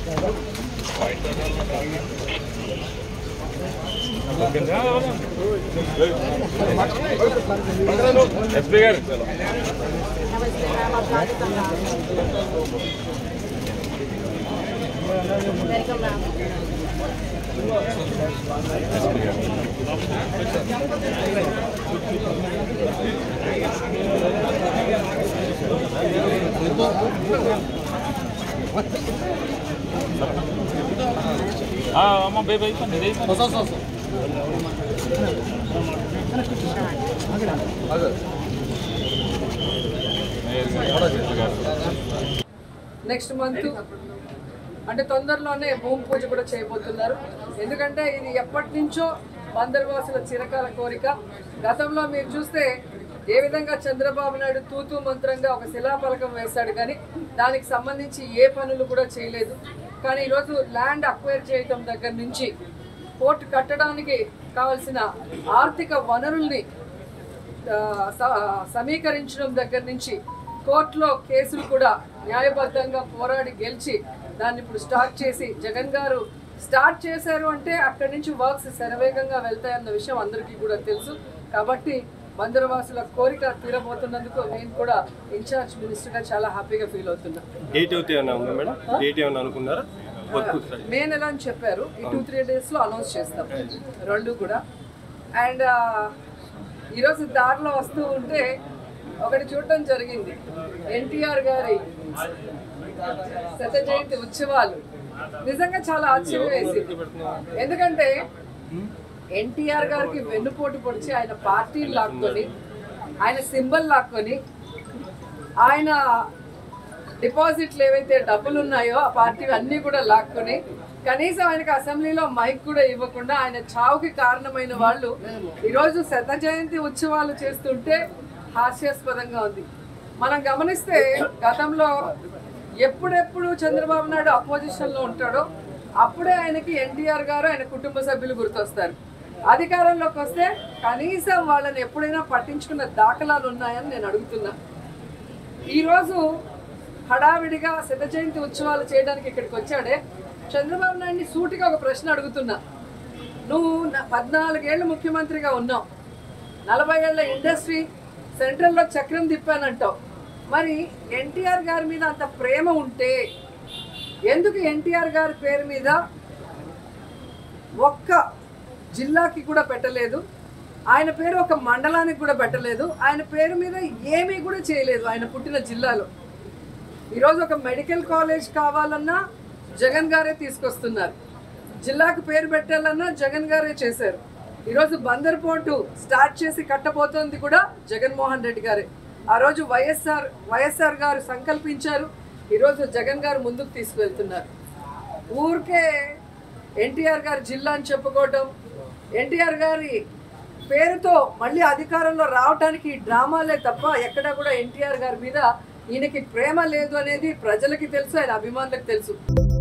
SP గారు అమ్మ baby అయిపోయింది ఇది అయిపోయింది నెక్స్ట్ మంత్ అంటే తొందరలోనే భూమి పూజ కూడా చేయబోతున్నారు ఎందుకంటే ఇది ఎప్పటి నుంచో బందర్వాసుల చిరకాల కోరిక గతంలో మీరు చూస్తే ఏ విధంగా చంద్రబాబు నాయుడు తూతూ మంత్రంగా ఒక శిలాఫలకం వేశాడు కానీ దానికి సంబంధించి ఏ పనులు కూడా చేయలేదు కానీ ఈరోజు ల్యాండ్ అక్వైర్ చేయటం దగ్గర నుంచి పోర్ట్ కట్టడానికి కావాల్సిన ఆర్థిక వనరుల్ని ఆ, స- సమీకరించడం దగ్గర నుంచి కోర్టులో కేసులు కూడా న్యాయబద్ధంగా పోరాడి గెలిచి దాన్ని ఇప్పుడు స్టార్ట్ చేసి జగన్ గారు స్టార్ట్ చేశారు అంటే అక్కడి నుంచి వర్క్స్ శరవేగంగా వెళ్తాయన్న విషయం అందరికీ కూడా తెలుసు కాబట్టి బందరవాసుల కోరిక తీరబోతున్నందుకు నేను కూడా ఇన్ఛార్జ్ మినిస్టర్గా చాలా హ్యాపీగా ఫీల్ అవుతున్నా డేట్ అవుతే ఏమన్నా ఉందా మేడం డేట్ ఏమన్నా అనుకున్నారా వర్క్ స్టార్ట్ మే నెల అని చెప్పారు ఈ టూ త్రీ డేస్లో అనౌన్స్ చేస్తాం రెండు కూడా అండ్ ఈరోజు దారిలో వస్తూ ఉంటే ఒకటి చూడటం జరిగింది ఎన్టీఆర్ గారి శత జయంతి ఉత్సవాలు నిజంగా చాలా ఆశ్చర్యం వేసింది ఎందుకంటే ఎన్టీఆర్ గారికి వెన్నుపోటు పొడిచి ఆయన పార్టీని లాక్కొని ఆయన సింబల్ లాక్కొని ఆయన డిపాజిట్లు ఏవైతే డబ్బులు ఉన్నాయో ఆ పార్టీ అన్నీ కూడా లాక్కొని కనీసం ఆయనకి అసెంబ్లీలో మైక్ కూడా ఇవ్వకుండా ఆయన చావుకి కారణమైన వాళ్ళు ఈరోజు శత జయంతి ఉత్సవాలు చేస్తుంటే హాస్యాస్పదంగా ఉంది మనం గమనిస్తే గతంలో ఎప్పుడెప్పుడు చంద్రబాబు నాయుడు అపోజిషన్లో ఉంటాడో అప్పుడే ఆయనకి ఎన్టీఆర్ గారు ఆయన కుటుంబ సభ్యులు గుర్తొస్తారు అధికారంలోకి వస్తే కనీసం వాళ్ళని ఎప్పుడైనా పట్టించుకున్న దాఖలాలు ఉన్నాయని నేను అడుగుతున్నా ఈరోజు హడావిడిగా శత జయంతి ఉత్సవాలు చేయడానికి ఇక్కడికి వచ్చాడే చంద్రబాబు నాయుడిని సూటిగా ఒక ప్రశ్న అడుగుతున్నా నువ్వు న- పద్నాలుగేళ్ళు ముఖ్యమంత్రిగా ఉన్నావు నలభై ఏళ్ళ ఇండస్ట్రీ సెంట్రల్లో చక్రం తిప్పానంటావు మరి ఎన్టీఆర్ గారి మీద అంత ప్రేమ ఉంటే ఎందుకు ఎన్టీఆర్ గారి పేరు మీద ఒక్క జిల్లాకి కూడా పెట్టలేదు ఆయన పేరు ఒక మండలానికి కూడా పెట్టలేదు ఆయన పేరు మీద ఏమీ కూడా చేయలేదు ఆయన పుట్టిన జిల్లాలో ఈరోజు ఒక మెడికల్ కాలేజ్ కావాలన్నా జగన్ గారే తీసుకొస్తున్నారు జిల్లాకు పేరు పెట్టాలన్నా జగన్ గారే చేశారు ఈరోజు బందర్ పోర్టు స్టార్ట్ చేసి కట్టబోతోంది కూడా జగన్మోహన్ రెడ్డి గారే ఆ రోజు వైఎస్ఆర్ వైఎస్ఆర్ గారు సంకల్పించారు ఈరోజు జగన్ గారు ముందుకు తీసుకువెళ్తున్నారు ఊరికే ఎన్టీఆర్ గారి జిల్లా అని చెప్పుకోవటం ఎన్టీఆర్ గారి పేరుతో మళ్ళీ అధికారంలో రావటానికి ఈ డ్రామాలే తప్ప ఎక్కడా కూడా ఎన్టీఆర్ గారి మీద ఈయనకి ప్రేమ లేదు అనేది ప్రజలకి తెలుసు ఆయన అభిమానులకు తెలుసు